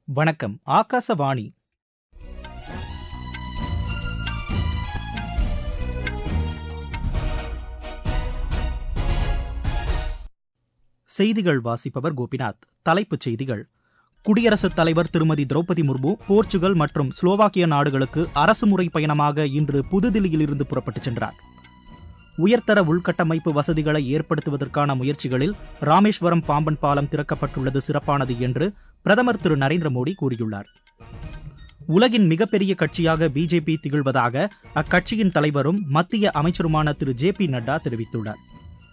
வணக்கம் ஆகாசவாணி செய்திகள் வாசிப்பவர் கோபிநாத் தலைப்புச் செய்திகள் குடியரசுத் தலைவர் திருமதி திரௌபதி முர்மு போர்ச்சுகல் மற்றும் ஸ்லோவாக்கிய நாடுகளுக்கு அரசுமுறை பயணமாக இன்று புதுதில்லியிலிருந்து புறப்பட்டுச் சென்றார் உயர்தர உள்கட்டமைப்பு வசதிகளை ஏற்படுத்துவதற்கான முயற்சிகளில் ராமேஸ்வரம் பாம்பன் பாலம் திறக்கப்பட்டுள்ளது சிறப்பானது என்று பிரதமர் திரு நரேந்திர மோடி கூறியுள்ளார் உலகின் மிகப்பெரிய கட்சியாக பிஜேபி திகழ்வதாக அக்கட்சியின் தலைவரும் மத்திய அமைச்சருமான திரு ஜே பி நட்டா தெரிவித்துள்ளார்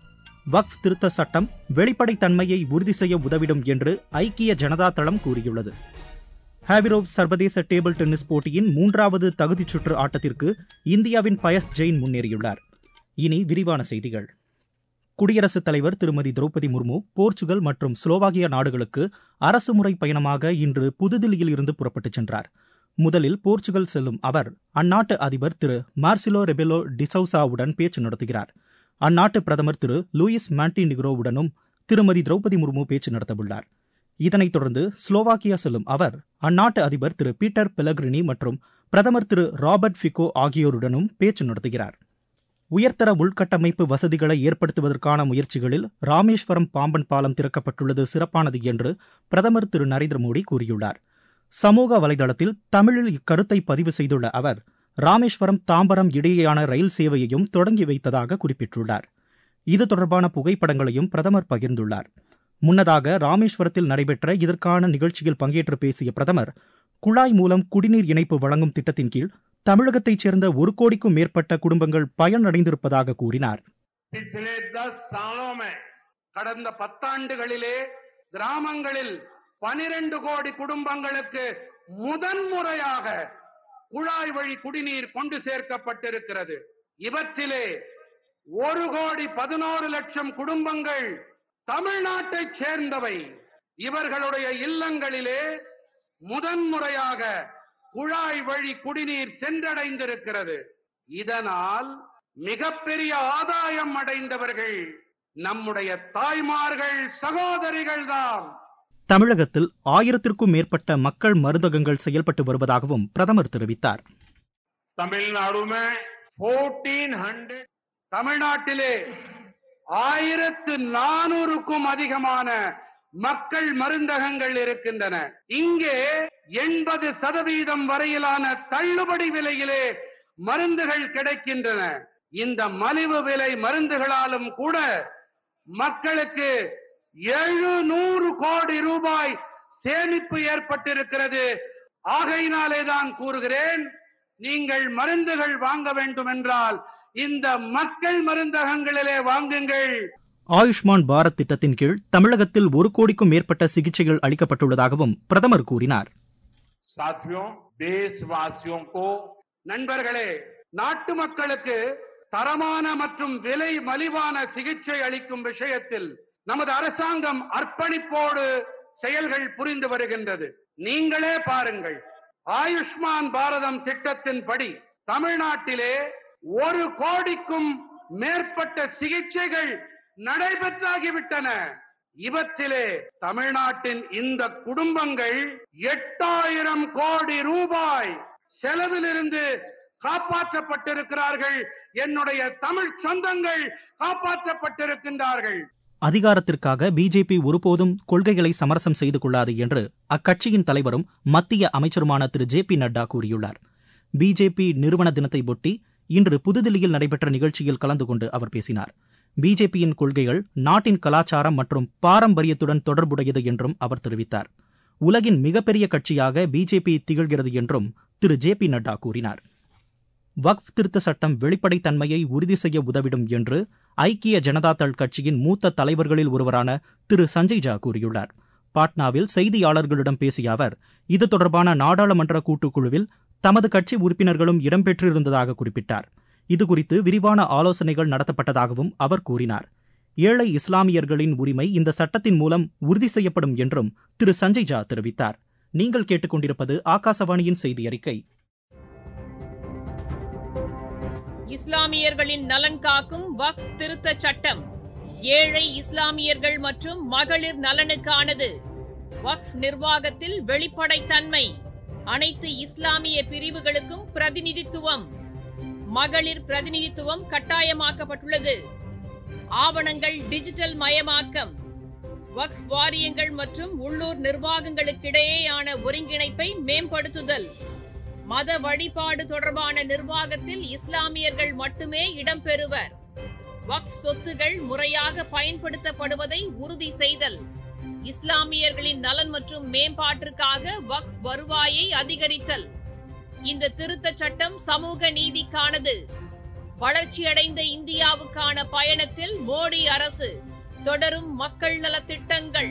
வக்ஃப் திருத்த சட்டம் வெளிப்படைத்தன்மையை உறுதி செய்ய உதவிடும் என்று ஐக்கிய ஜனதா தளம் கூறியுள்ளது ஹாபிரோவ் சர்வதேச டேபிள் டென்னிஸ் போட்டியின் மூன்றாவது தகுதிச் சுற்று ஆட்டத்திற்கு இந்தியாவின் பயஸ் ஜெயின் முன்னேறியுள்ளார் இனி விரிவான செய்திகள் குடியரசுத் தலைவர் திருமதி திரௌபதி முர்மு போர்ச்சுகல் மற்றும் ஸ்லோவாகியா நாடுகளுக்கு அரசுமுறை பயணமாக இன்று புதுதில்லியில் இருந்து புறப்பட்டுச் சென்றார் முதலில் போர்ச்சுகல் செல்லும் அவர் அந்நாட்டு அதிபர் திரு மார்சிலோ ரெபெலோ டிசௌசாவுடன் பேச்சு நடத்துகிறார் அந்நாட்டு பிரதமர் திரு லூயிஸ் மாண்டி நிக்ரோவுடனும் திருமதி திரௌபதி முர்மு பேச்சு நடத்தவுள்ளார் இதனைத் தொடர்ந்து ஸ்லோவாக்கியா செல்லும் அவர் அந்நாட்டு அதிபர் திரு பீட்டர் பெலக்ரினி மற்றும் பிரதமர் திரு ராபர்ட் ஃபிகோ ஆகியோருடனும் பேச்சு நடத்துகிறார் உயர்தர உள்கட்டமைப்பு வசதிகளை ஏற்படுத்துவதற்கான முயற்சிகளில் ராமேஸ்வரம் பாம்பன் பாலம் திறக்கப்பட்டுள்ளது சிறப்பானது என்று பிரதமர் திரு நரேந்திர மோடி கூறியுள்ளார் சமூக வலைதளத்தில் தமிழில் இக்கருத்தை பதிவு செய்துள்ள அவர் ராமேஸ்வரம் தாம்பரம் இடையேயான ரயில் சேவையையும் தொடங்கி வைத்ததாக குறிப்பிட்டுள்ளார் இது தொடர்பான புகைப்படங்களையும் பிரதமர் பகிர்ந்துள்ளார் முன்னதாக ராமேஸ்வரத்தில் நடைபெற்ற இதற்கான நிகழ்ச்சியில் பங்கேற்று பேசிய பிரதமர் குழாய் மூலம் குடிநீர் இணைப்பு வழங்கும் திட்டத்தின் கீழ் தமிழகத்தைச் சேர்ந்த ஒரு கோடிக்கும் மேற்பட்ட குடும்பங்கள் பயனடைந்திருப்பதாக கூறினார் पिछले दस सालों में கடந்த பத்தாண்டுகளிலே கிராமங்களில் பனிரெண்டு கோடி குடும்பங்களுக்கு முதன்முறையாக குழாய் வழி குடிநீர் கொண்டு சேர்க்கப்பட்டிருக்கிறது இவற்றிலே ஒரு கோடி பதினோரு லட்சம் குடும்பங்கள் தமிழ்நாட்டைச் சேர்ந்தவை இவர்களுடைய இல்லங்களிலே முதன்முறையாக குழாய் வழி குடிநீர் சென்றடைந்திருக்கிறது இதனால் மிகப்பெரிய ஆதாயம் அடைந்தவர்கள் நம்முடைய தாய்மார்கள் சகோதரிகள் தான் தமிழகத்தில் ஆயிரத்திற்கும் மேற்பட்ட மக்கள் மருந்தகங்கள் செயல்பட்டு வருவதாகவும் பிரதமர் தெரிவித்தார் தமிழ்நாடு போர்டீன் ஹண்ட்ரட் தமிழ்நாட்டிலே ஆயிரத்து நானூறுக்கும் அதிகமான மக்கள் மருந்தகங்கள் இருக்கின்றன இங்கே எண்பது சதவீதம் வரையிலான தள்ளுபடி விலையிலே மருந்துகள் கிடைக்கின்றன இந்த மலிவு விலை மருந்துகளாலும் கூட மக்களுக்கு எழுநூறு கோடி ரூபாய் சேமிப்பு ஏற்பட்டிருக்கிறது ஆகையினாலே தான் கூறுகிறேன் நீங்கள் மருந்துகள் வாங்க வேண்டும் என்றால் இந்த மக்கள் மருந்தகங்களிலே வாங்குங்கள் ஆயுஷ்மான் பாரத் திட்டத்தின் கீழ் தமிழகத்தில் ஒரு கோடிக்கும் மேற்பட்ட சிகிச்சைகள் அளிக்கப்பட்டுள்ளதாகவும் பிரதமர் கூறினார் साथियों देशवासियों को நண்பர்களே நாட்டு மக்களுக்கு தரமான மற்றும் விலை மலிவான சிகிச்சை அளிக்கும் விஷயத்தில் நமது அரசாங்கம் அர்ப்பணிப்போடு செயல்கள் புரிந்து வருகின்றது நீங்களே பாருங்கள் ஆயுஷ்மான் பாரதம் திட்டத்தின்படி தமிழ்நாட்டிலே ஒரு கோடிக்கும் மேற்பட்ட சிகிச்சைகள் நடைபெற்றாகிவிட்டன இவற்றிலே தமிழ்நாட்டின் இந்த குடும்பங்கள் எட்டாயிரம் கோடி ரூபாய் செலவிலிருந்து காப்பாற்றப்பட்டிருக்கிறார்கள் என்னுடைய தமிழ் சொந்தங்கள் காப்பாற்றப்பட்டிருக்கின்றார்கள் அதிகாரத்திற்காக பிஜேபி ஒருபோதும் கொள்கைகளை சமரசம் செய்து கொள்ளாது என்று அக்கட்சியின் தலைவரும் மத்திய அமைச்சருமான திரு ஜே பி நட்டா கூறியுள்ளார் பிஜேபி நிறுவன தினத்தை ஒட்டி இன்று புதுதில்லியில் நடைபெற்ற நிகழ்ச்சியில் கலந்து கொண்டு அவர் பேசினார் பிஜேபியின் கொள்கைகள் நாட்டின் கலாச்சாரம் மற்றும் பாரம்பரியத்துடன் தொடர்புடையது என்றும் அவர் தெரிவித்தார் உலகின் மிகப்பெரிய கட்சியாக பிஜேபி திகழ்கிறது என்றும் திரு ஜே பி நட்டா கூறினார் வக்ஃப் திருத்த சட்டம் வெளிப்படைத்தன்மையை உறுதி செய்ய உதவிடும் என்று ஐக்கிய ஜனதாதள் கட்சியின் மூத்த தலைவர்களில் ஒருவரான திரு சஞ்சய் ஜா கூறியுள்ளார் பாட்னாவில் செய்தியாளர்களிடம் பேசிய அவர் இது தொடர்பான நாடாளுமன்ற கூட்டுக்குழுவில் தமது கட்சி உறுப்பினர்களும் இடம்பெற்றிருந்ததாக குறிப்பிட்டார் இதுகுறித்து விரிவான ஆலோசனைகள் நடத்தப்பட்டதாகவும் அவர் கூறினார் ஏழை இஸ்லாமியர்களின் உரிமை இந்த சட்டத்தின் மூலம் உறுதி செய்யப்படும் என்றும் திரு சஞ்சய் ஜா தெரிவித்தார் நீங்கள் கேட்டுக்கொண்டிருப்பது ஆகாசவாணியின் செய்தி அறிக்கை இஸ்லாமியர்களின் நலன் காக்கும் வக்ஃப் திருத்த சட்டம் ஏழை இஸ்லாமியர்கள் மற்றும் மகளிர் நலனுக்கானது வக்ஃப் நிர்வாகத்தில் வெளிப்படைத்தன்மை அனைத்து இஸ்லாமிய பிரிவுகளுக்கும் பிரதிநிதித்துவம் மகளிர் பிரதிநிதித்துவம் கட்டாயமாக்கப்பட்டுள்ளது ஆவணங்கள் டிஜிட்டல் மயமாக்கம் வக்ஃப் வாரியங்கள் மற்றும் உள்ளூர் நிர்வாகங்களுக்கிடையேயான ஒருங்கிணைப்பை மேம்படுத்துதல் மத வழிபாடு தொடர்பான நிர்வாகத்தில் இஸ்லாமியர்கள் மட்டுமே இடம்பெறுவர் வக்ஃப் சொத்துகள் முறையாக பயன்படுத்தப்படுவதை உறுதி செய்தல் இஸ்லாமியர்களின் நலன் மற்றும் மேம்பாட்டிற்காக வக்ஃப் வருவாயை அதிகரித்தல் இந்த திருத்தச் சட்டம் சமூக நீதிக்கானது வளர்ச்சியடைந்த இந்தியாவுக்கான பயணத்தில் மோடி அரசு தொடரும் மக்கள் நலத் திட்டங்கள்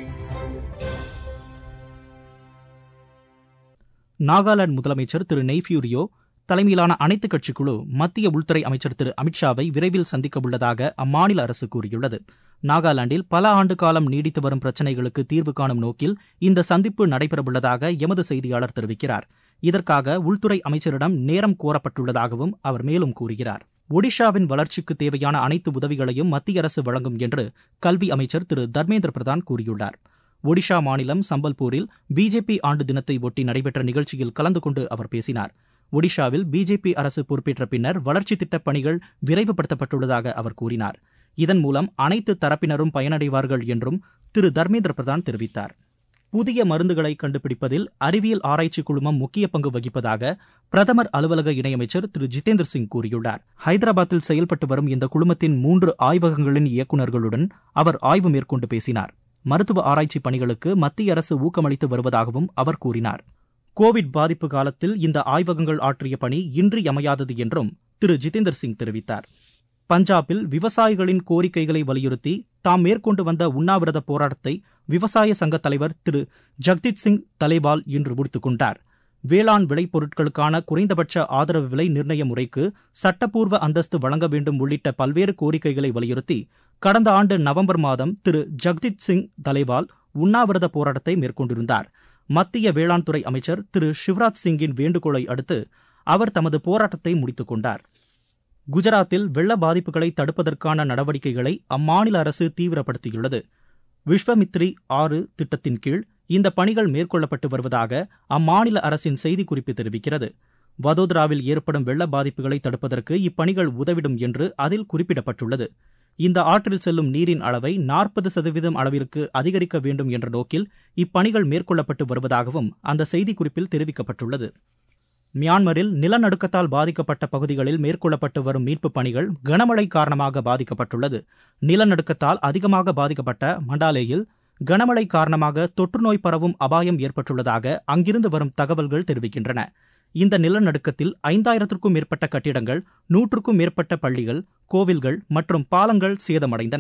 நாகாலாந்து முதலமைச்சர் திரு நெய்ஃபியூரியோ தலைமையிலான அனைத்துக் கட்சிக் குழு மத்திய உள்துறை அமைச்சர் திரு அமித்ஷாவை விரைவில் சந்திக்க உள்ளதாக அம்மாநில அரசு கூறியுள்ளது நாகாலாந்தில் பல ஆண்டு காலம் நீடித்து வரும் பிரச்சினைகளுக்கு தீர்வு காணும் நோக்கில் இந்த சந்திப்பு நடைபெறவுள்ளதாக எமது செய்தியாளர் தெரிவிக்கிறார் இதற்காக உள்துறை அமைச்சரிடம் நேரம் கோரப்பட்டுள்ளதாகவும் அவர் மேலும் கூறுகிறார் ஒடிஷாவின் வளர்ச்சிக்கு தேவையான அனைத்து உதவிகளையும் மத்திய அரசு வழங்கும் என்று கல்வி அமைச்சர் திரு தர்மேந்திர பிரதான் கூறியுள்ளார் ஒடிஷா மாநிலம் சம்பல்பூரில் பிஜேபி ஆண்டு தினத்தை ஒட்டி நடைபெற்ற நிகழ்ச்சியில் கலந்து கொண்டு அவர் பேசினார் ஒடிஷாவில் பிஜேபி அரசு பொறுப்பேற்ற பின்னர் வளர்ச்சித் திட்டப் பணிகள் விரைவுபடுத்தப்பட்டுள்ளதாக அவர் கூறினார் இதன் மூலம் அனைத்து தரப்பினரும் பயனடைவார்கள் என்றும் திரு தர்மேந்திர பிரதான் தெரிவித்தார் புதிய மருந்துகளை கண்டுபிடிப்பதில் அறிவியல் ஆராய்ச்சி குழுமம் முக்கிய பங்கு வகிப்பதாக பிரதமர் அலுவலக இணையமைச்சர் திரு ஜிதேந்திர சிங் கூறியுள்ளார் ஹைதராபாத்தில் செயல்பட்டு வரும் இந்த குழுமத்தின் மூன்று ஆய்வகங்களின் இயக்குநர்களுடன் அவர் ஆய்வு மேற்கொண்டு பேசினார் மருத்துவ ஆராய்ச்சி பணிகளுக்கு மத்திய அரசு ஊக்கமளித்து வருவதாகவும் அவர் கூறினார் கோவிட் பாதிப்பு காலத்தில் இந்த ஆய்வகங்கள் ஆற்றிய பணி இன்றியமையாதது என்றும் திரு ஜிதேந்தர் சிங் தெரிவித்தார் பஞ்சாபில் விவசாயிகளின் கோரிக்கைகளை வலியுறுத்தி தாம் மேற்கொண்டு வந்த உண்ணாவிரத போராட்டத்தை விவசாய சங்க தலைவர் திரு ஜக்தீப் சிங் தலைவால் இன்று முடித்துக் கொண்டார் வேளாண் விளைபொருட்களுக்கான குறைந்தபட்ச ஆதரவு விலை நிர்ணய முறைக்கு சட்டப்பூர்வ அந்தஸ்து வழங்க வேண்டும் உள்ளிட்ட பல்வேறு கோரிக்கைகளை வலியுறுத்தி கடந்த ஆண்டு நவம்பர் மாதம் திரு ஜக்தீப் சிங் தலைவால் உண்ணாவிரத போராட்டத்தை மேற்கொண்டிருந்தார் மத்திய வேளாண் துறை அமைச்சர் திரு சிவராஜ் சிங்கின் வேண்டுகோளை அடுத்து அவர் தமது போராட்டத்தை முடித்துக் கொண்டார் குஜராத்தில் வெள்ள பாதிப்புகளை தடுப்பதற்கான நடவடிக்கைகளை அம்மாநில அரசு தீவிரப்படுத்தியுள்ளது விஸ்வமித்ரி ஆறு திட்டத்தின் கீழ் இந்த பணிகள் மேற்கொள்ளப்பட்டு வருவதாக அம்மாநில அரசின் செய்திக்குறிப்பு தெரிவிக்கிறது வதோதராவில் ஏற்படும் வெள்ள பாதிப்புகளை தடுப்பதற்கு இப்பணிகள் உதவிடும் என்று அதில் குறிப்பிடப்பட்டுள்ளது இந்த ஆற்றில் செல்லும் நீரின் அளவை நாற்பது சதவீதம் அளவிற்கு அதிகரிக்க வேண்டும் என்ற நோக்கில் இப்பணிகள் மேற்கொள்ளப்பட்டு வருவதாகவும் அந்த செய்திக்குறிப்பில் தெரிவிக்கப்பட்டுள்ளது மியான்மரில் நிலநடுக்கத்தால் பாதிக்கப்பட்ட பகுதிகளில் மேற்கொள்ளப்பட்டு வரும் மீட்புப் பணிகள் கனமழை காரணமாக பாதிக்கப்பட்டுள்ளது நிலநடுக்கத்தால் அதிகமாக பாதிக்கப்பட்ட மண்டாலேயில் கனமழை காரணமாக தொற்றுநோய் பரவும் அபாயம் ஏற்பட்டுள்ளதாக அங்கிருந்து வரும் தகவல்கள் தெரிவிக்கின்றன இந்த நிலநடுக்கத்தில் ஐந்தாயிரத்திற்கும் மேற்பட்ட கட்டிடங்கள் நூற்றுக்கும் மேற்பட்ட பள்ளிகள் கோவில்கள் மற்றும் பாலங்கள் சேதமடைந்தன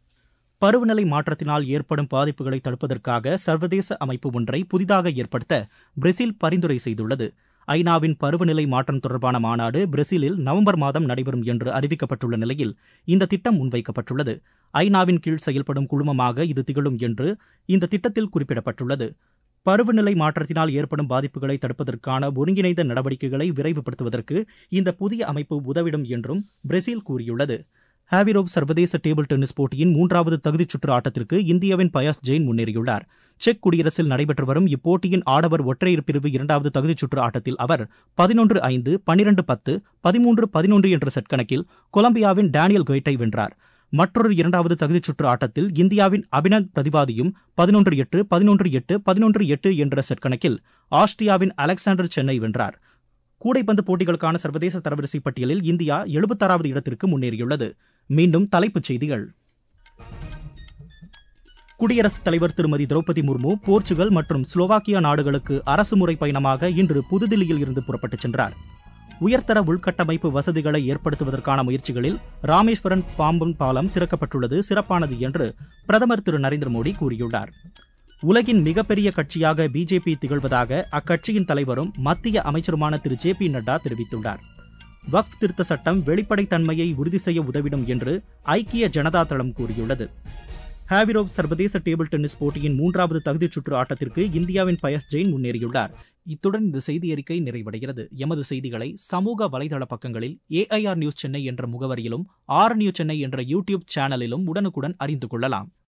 பருவநிலை மாற்றத்தினால் ஏற்படும் பாதிப்புகளை தடுப்பதற்காக சர்வதேச அமைப்பு ஒன்றை புதிதாக ஏற்படுத்த பிரேசில் பரிந்துரை செய்துள்ளது ஐநாவின் பருவநிலை மாற்றம் தொடர்பான மாநாடு பிரேசிலில் நவம்பர் மாதம் நடைபெறும் என்று அறிவிக்கப்பட்டுள்ள நிலையில் இந்த திட்டம் முன்வைக்கப்பட்டுள்ளது ஐநாவின் கீழ் செயல்படும் குழுமமாக இது திகழும் என்று இந்த திட்டத்தில் குறிப்பிடப்பட்டுள்ளது பருவநிலை மாற்றத்தினால் ஏற்படும் பாதிப்புகளை தடுப்பதற்கான ஒருங்கிணைந்த நடவடிக்கைகளை விரைவுபடுத்துவதற்கு இந்த புதிய அமைப்பு உதவிடும் என்றும் பிரேசில் கூறியுள்ளது ஹாவிரோவ் சர்வதேச டேபிள் டென்னிஸ் போட்டியின் மூன்றாவது தகுதிச் சுற்று ஆட்டத்திற்கு இந்தியாவின் பயாஸ் ஜெயின் முன்னேறியுள்ளார் செக் குடியரசில் நடைபெற்று வரும் இப்போட்டியின் ஆடவர் ஒற்றையர் பிரிவு இரண்டாவது தகுதிச் சுற்று ஆட்டத்தில் அவர் பதினொன்று ஐந்து பனிரெண்டு பத்து பதிமூன்று பதினொன்று என்ற செட் கணக்கில் கொலம்பியாவின் டேனியல் கொய்ட்டை வென்றார் மற்றொரு இரண்டாவது தகுதிச் சுற்று ஆட்டத்தில் இந்தியாவின் அபினவ் பிரதிவாதியும் பதினொன்று எட்டு பதினொன்று எட்டு பதினொன்று எட்டு என்ற செட் கணக்கில் ஆஸ்திரியாவின் அலெக்சாண்டர் சென்னை வென்றார் கூடைப்பந்து போட்டிகளுக்கான சர்வதேச தரவரிசை பட்டியலில் இந்தியா எழுபத்தாறாவது இடத்திற்கு முன்னேறியுள்ளது மீண்டும் தலைப்புச் செய்திகள் குடியரசுத் தலைவர் திருமதி திரௌபதி முர்மு போர்ச்சுகல் மற்றும் ஸ்லோவாக்கியா நாடுகளுக்கு அரசுமுறை பயணமாக இன்று புதுதில்லியில் இருந்து புறப்பட்டுச் சென்றார் உயர்தர உள்கட்டமைப்பு வசதிகளை ஏற்படுத்துவதற்கான முயற்சிகளில் ராமேஸ்வரன் பாம்பன் பாலம் திறக்கப்பட்டுள்ளது சிறப்பானது என்று பிரதமர் திரு நரேந்திர மோடி கூறியுள்ளார் உலகின் மிகப்பெரிய கட்சியாக பிஜேபி திகழ்வதாக அக்கட்சியின் தலைவரும் மத்திய அமைச்சருமான திரு ஜே பி நட்டா தெரிவித்துள்ளார் வக்ஃப் திருத்த சட்டம் வெளிப்படைத்தன்மையை உறுதி செய்ய உதவிடும் என்று ஐக்கிய ஜனதா தளம் கூறியுள்ளது ஹாவிரோவ் சர்வதேச டேபிள் டென்னிஸ் போட்டியின் மூன்றாவது தகுதிச் சுற்று ஆட்டத்திற்கு இந்தியாவின் பயஸ் ஜெயின் முன்னேறியுள்ளார் இத்துடன் இந்த செய்தி அறிக்கை நிறைவடைகிறது எமது செய்திகளை சமூக வலைதள பக்கங்களில் ஏஐஆர் நியூஸ் சென்னை என்ற முகவரியிலும் ஆர் நியூஸ் சென்னை என்ற யூடியூப் சேனலிலும் உடனுக்குடன் அறிந்து கொள்ளலாம்